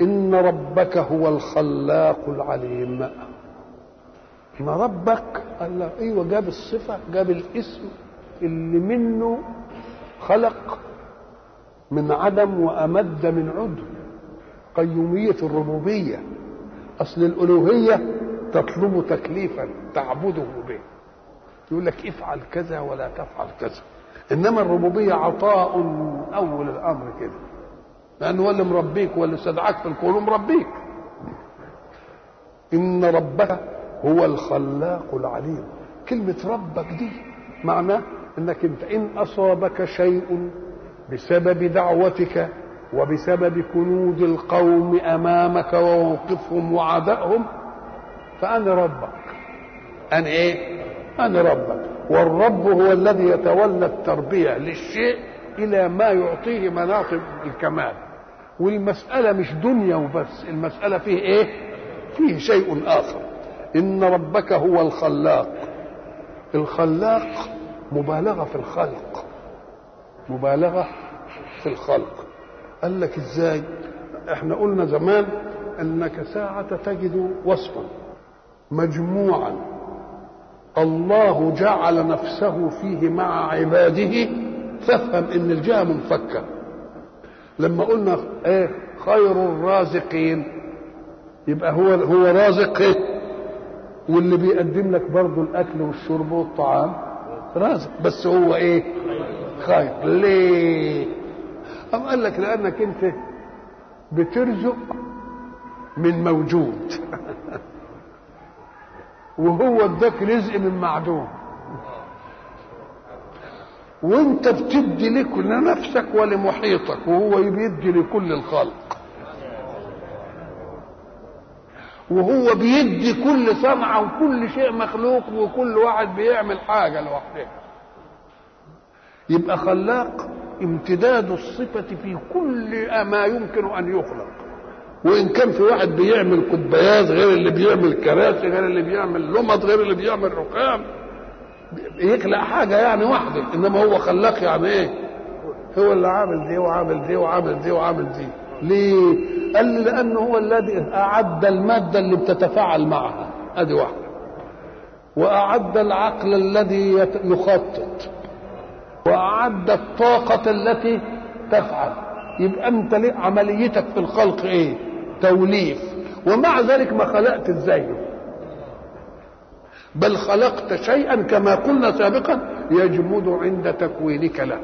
إن ربك هو الخلاق العليم إن ربك قال له أيوة جاب الصفة جاب الاسم اللي منه خلق من عدم وأمد من عدم قيومية الربوبية أصل الألوهية تطلب تكليفا تعبده به يقول لك افعل كذا ولا تفعل كذا إنما الربوبية عطاء من أول الأمر كده لأنه هو اللي مربيك هو اللي استدعاك في الكون مربيك إن ربك هو الخلاق العليم كلمة ربك دي معناه انك انت ان اصابك شيء بسبب دعوتك وبسبب كنود القوم امامك وموقفهم وعدائهم فانا ربك انا ايه انا ربك والرب هو الذي يتولى التربيه للشيء الى ما يعطيه مناطق الكمال والمساله مش دنيا وبس المساله فيه ايه فيه شيء اخر ان ربك هو الخلاق الخلاق مبالغه في الخلق مبالغه في الخلق قال لك ازاي احنا قلنا زمان انك ساعه تجد وصفا مجموعا الله جعل نفسه فيه مع عباده فافهم ان الجهه منفكه لما قلنا ايه خير الرازقين يبقى هو هو رازق ايه واللي بيقدم لك برضه الاكل والشرب والطعام رازق بس هو ايه خير ليه أم قال لك لانك انت بترزق من موجود وهو اداك رزق من معدوم وانت بتدي لكل لنفسك ولمحيطك وهو بيدي لكل الخلق وهو بيدي كل صنعة وكل شيء مخلوق وكل واحد بيعمل حاجة لوحده يبقى خلاق امتداد الصفة في كل ما يمكن أن يخلق وإن كان في واحد بيعمل كوبايات غير اللي بيعمل كراسي غير اللي بيعمل لمض غير اللي بيعمل رخام يخلق حاجة يعني واحدة إنما هو خلاق يعني إيه هو اللي عامل دي وعامل دي وعامل دي وعامل دي ليه؟ قال لي لأنه هو الذي أعد المادة اللي بتتفاعل معها أدي واحدة وأعد العقل الذي يخطط وأعد الطاقة التي تفعل يبقى أنت ليه عمليتك في الخلق إيه؟ توليف ومع ذلك ما خلقت زيه بل خلقت شيئا كما قلنا سابقا يجمد عند تكوينك له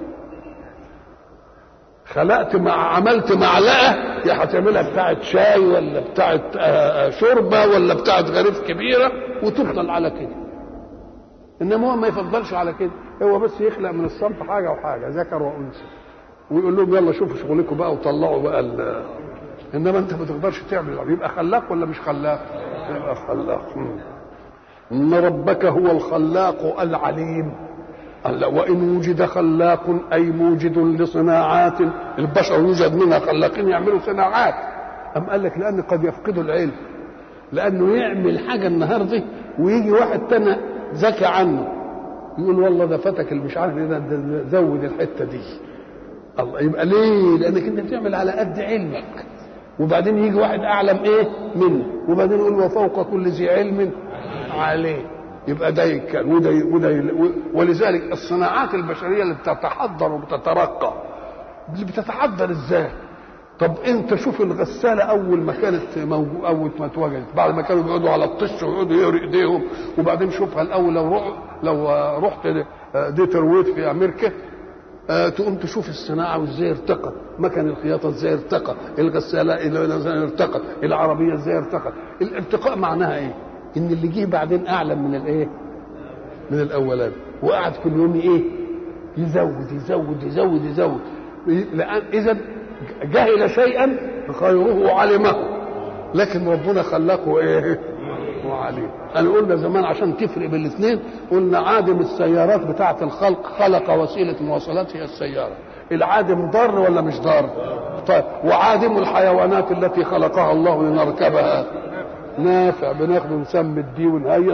خلقت مع عملت معلقه يا هتعملها بتاعت شاي ولا بتاعت شوربه ولا بتاعت غريف كبيره وتفضل على كده انما هو ما يفضلش على كده هو بس يخلق من الصنف حاجه وحاجه ذكر وانثى ويقول لهم يلا شوفوا شغلكم بقى وطلعوا بقى ال... انما انت ما تقدرش تعمل يبقى خلاق ولا مش خلاق؟ يبقى خلاق ان ربك هو الخلاق العليم قال وإن وجد خلاق أي موجد لصناعات البشر يوجد منها خلاقين يعملوا صناعات أم قال لك لأن قد يفقدوا العلم لأنه يعمل حاجة النهاردة ويجي واحد تاني ذكي عنه يقول والله ده فتك اللي مش عارف ايه ده زود الحته دي الله يبقى ليه؟ لانك انت بتعمل على قد علمك وبعدين يجي واحد اعلم ايه منه وبعدين يقول وفوق كل ذي علم عليه يبقى ده كان وده وده ولذلك الصناعات البشريه اللي بتتحضر وبتترقى اللي بتتحضر ازاي؟ طب انت شوف الغساله اول ما كانت موجود اول ما اتوجدت بعد ما كانوا بيقعدوا على الطش ويقعدوا يقروا ايديهم وبعدين شوفها الاول لو روح لو رحت ديترويت في امريكا أه تقوم تشوف الصناعه وازاي ارتقت مكن الخياطه ازاي ارتقى الغساله ازاي ارتقت العربيه ازاي ارتقت الارتقاء معناها ايه ان اللي جه بعدين اعلم من الايه من الاولاني وقعد كل يوم ايه يزود يزود يزود يزود لان اذا جهل شيئا خيره علمه لكن ربنا خلقه ايه وعليه انا قلنا زمان عشان تفرق بين الاثنين قلنا عادم السيارات بتاعه الخلق خلق وسيله مواصلات هي السياره العادم ضار ولا مش ضار طيب وعادم الحيوانات التي خلقها الله لنركبها نافع بناخده نسمي دي ونهيص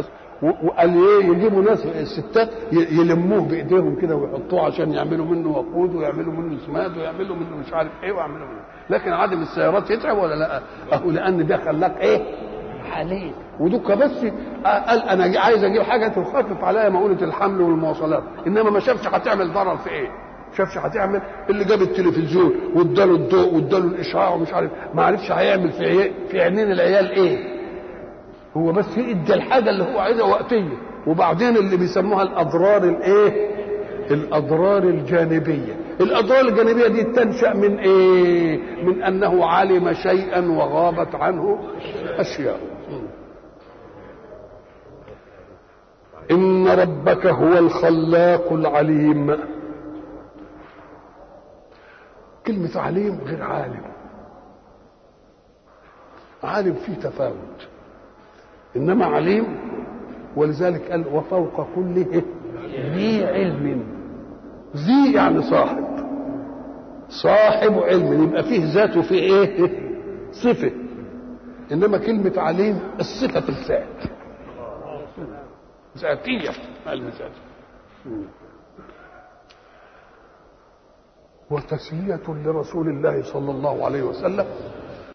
وقال ايه يجيبوا ناس الستات يلموه بايديهم كده ويحطوه عشان يعملوا منه وقود ويعملوا منه سماد ويعملوا منه مش عارف ايه ويعملوا منه لكن عدم السيارات يتعب ولا لا؟ اهو لان ده خلاك ايه؟ حليم ودك بس قال انا عايز اجيب حاجه تخفف عليا مؤونه الحمل والمواصلات انما ما شافش هتعمل ضرر في ايه؟ شافش هتعمل اللي جاب التلفزيون واداله الضوء واداله الاشعاع ومش عارف ما عرفش هيعمل في عي... في عينين العيال ايه هو بس ادى الحاجه اللي هو عايزها وقتيه وبعدين اللي بيسموها الاضرار الايه الاضرار الجانبيه الاضرار الجانبيه دي تنشا من ايه من انه علم شيئا وغابت عنه اشياء ان ربك هو الخلاق العليم كلمة عليم غير عالم عالم فيه تفاوت إنما عليم ولذلك قال وفوق كل ذي علم ذي يعني صاحب صاحب علم يبقى فيه ذات وفيه ايه صفة إنما كلمة عليم الصفة الذات ذاتية المثال وتسلية لرسول الله صلى الله عليه وسلم